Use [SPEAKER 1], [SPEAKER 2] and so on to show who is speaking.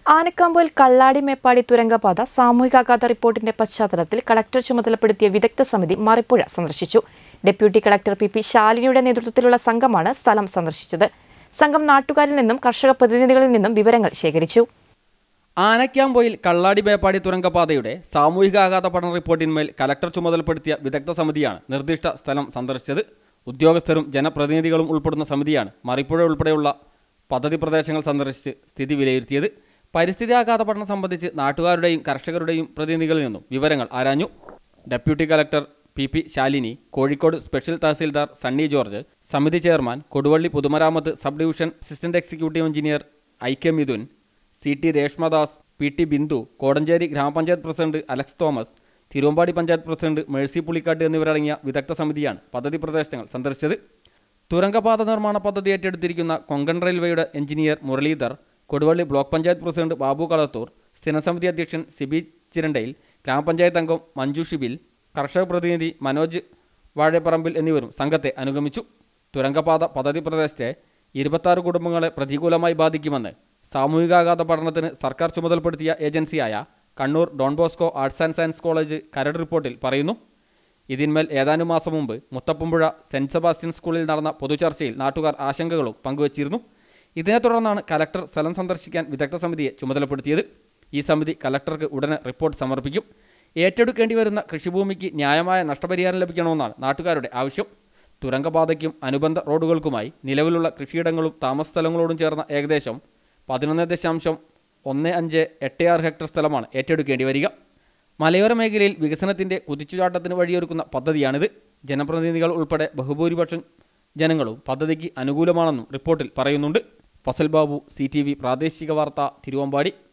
[SPEAKER 1] ആനക്കാമ്പോയിൽ കള്ളാടി മേപ്പാടി തുരങ്കപാത സാമൂഹികാഘാത റിപ്പോർട്ടിന്റെ പശ്ചാത്തലത്തിൽ കളക്ടർ ചുമതലപ്പെടുത്തിയ വിദഗ്ധ സമിതി മറിപ്പുഴ സന്ദർശിച്ചു ഡെപ്യൂട്ടി കളക്ടർ പി പി ശാലിനിയുടെ നേതൃത്വത്തിലുള്ള സംഘമാണ് സ്ഥലം സന്ദർശിച്ചത് സംഘം നാട്ടുകാരിൽ നിന്നും കർഷക പ്രതിനിധികളിൽ നിന്നും വിവരങ്ങൾ ശേഖരിച്ചു
[SPEAKER 2] ആനക്കാമ്പോയിൽ കള്ളാടി ബേപ്പാടി തുരങ്കപാതയുടെ സാമൂഹികാഘാത പഠന റിപ്പോർട്ടിന്മേൽ കലക്ടർ ചുമതലപ്പെടുത്തിയ വിദഗ്ധ സമിതിയാണ് നിർദ്ദിഷ്ട സ്ഥലം സന്ദർശിച്ചത് ഉദ്യോഗസ്ഥരും ജനപ്രതിനിധികളും ഉൾപ്പെടുന്ന സമിതിയാണ് മറിപ്പുഴ ഉൾപ്പെടെയുള്ള പദ്ധതി പ്രദേശങ്ങൾ സന്ദർശിച്ച് സ്ഥിതി വിലയിരുത്തിയത് പരിസ്ഥിതി ആഘാത പഠനം സംബന്ധിച്ച് നാട്ടുകാരുടെയും കർഷകരുടെയും പ്രതിനിധികളിൽ നിന്നും വിവരങ്ങൾ ആരാഞ്ഞു deputy collector P P Shalini Kozhikode special tahsildar Sunny George സമിതി ചെയർമാൻ കൊടുവള്ളി പുതുമരാമത്ത് sub division assistant executive engineer I K Mithun C T Reshmadas P T Bindu Kodanchery Grama Panchayat president Alex Thomas Thiruvambady panchayat president Mercy Pulikkattu എന്നിവരടങ്ങിയ വിദഗ്ധ സമിതിയാണ് പദ്ധതി പ്രദേശങ്ങൾ സന്ദർശിച്ചത് തുരങ്കപാത നിർമ്മാണ പദ്ധതി ഏറ്റെടുത്തിരിക്കുന്ന കൊങ്കൺ റെയിൽവേയുടെ engineer Muralidhar Koduvally block panchayat president Babu Kalathur സ്ഥിരസമിതി അധ്യക്ഷൻ സിബി ചിരണ്ടയിൽ ഗ്രാമപഞ്ചായത്ത് അംഗം മഞ്ജു ഷിബിൽ കർഷക പ്രതിനിധി മനോജ് വാഴപ്പറമ്പിൽ എന്നിവരും സംഘത്തെ അനുഗമിച്ചു തുരങ്കപാത പദ്ധതി പ്രദേശത്തെ ഇരുപത്താറ് കുടുംബങ്ങളെ പ്രതികൂലമായി ബാധിക്കുമെന്ന് സാമൂഹികാഘാത പഠനത്തിന് സർക്കാർ ചുമതലപ്പെടുത്തിയ ഏജൻസിയായ Kannur Don Bosco arts and science college കരട് റിപ്പോർട്ടിൽ പറയുന്നു ഇതിന്മേൽ ഏതാനും മാസം മുമ്പ് മുത്തപ്പുമ്പുഴ സെന്റ് സെബാസ്റ്റ്യൻ സ്കൂളിൽ നടന്ന പൊതുചർച്ചയിൽ നാട്ടുകാർ ആശങ്കകളും പങ്കുവച്ചിരുന്നു ഇതിനെ തുടർന്നാണ് കലക്ടർ സ്ഥലം സന്ദർശിക്കാൻ വിദഗ്ധ സമിതിയെ ചുമതലപ്പെടുത്തിയത് ഈ സമിതി കലക്ടർക്ക് ഉടനെ റിപ്പോർട്ട് സമർപ്പിക്കും ഏറ്റെടുക്കേണ്ടി വരുന്ന കൃഷിഭൂമിക്ക് ന്യായമായ നഷ്ടപരിഹാരം ലഭിക്കണമെന്നാണ് നാട്ടുകാരുടെ ആവശ്യം തുരങ്കപാതയ്ക്കും അനുബന്ധ റോഡുകൾക്കുമായി നിലവിലുള്ള കൃഷിയിടങ്ങളും താമസ സ്ഥലങ്ങളോടും ചേർന്ന ഏകദേശം പതിനൊന്ന് ദശാംശം ഒന്ന് അഞ്ച് എട്ട് ആറ് ഹെക്ടർ സ്ഥലമാണ് ഏറ്റെടുക്കേണ്ടി വരിക മലയോര മേഖലയിൽ വികസനത്തിന്റെ കുതിച്ചുചാട്ടത്തിന് വഴിയൊരുക്കുന്ന പദ്ധതിയാണിത് ജനപ്രതിനിധികൾ ഉൾപ്പെടെ ബഹുഭൂരിപക്ഷം ജനങ്ങളും പദ്ധതിക്ക് അനുകൂലമാണെന്നും റിപ്പോർട്ടിൽ പറയുന്നുണ്ട് ഫസൽ ബാബു സി പ്രാദേശിക വാർത്ത തിരുവമ്പാടി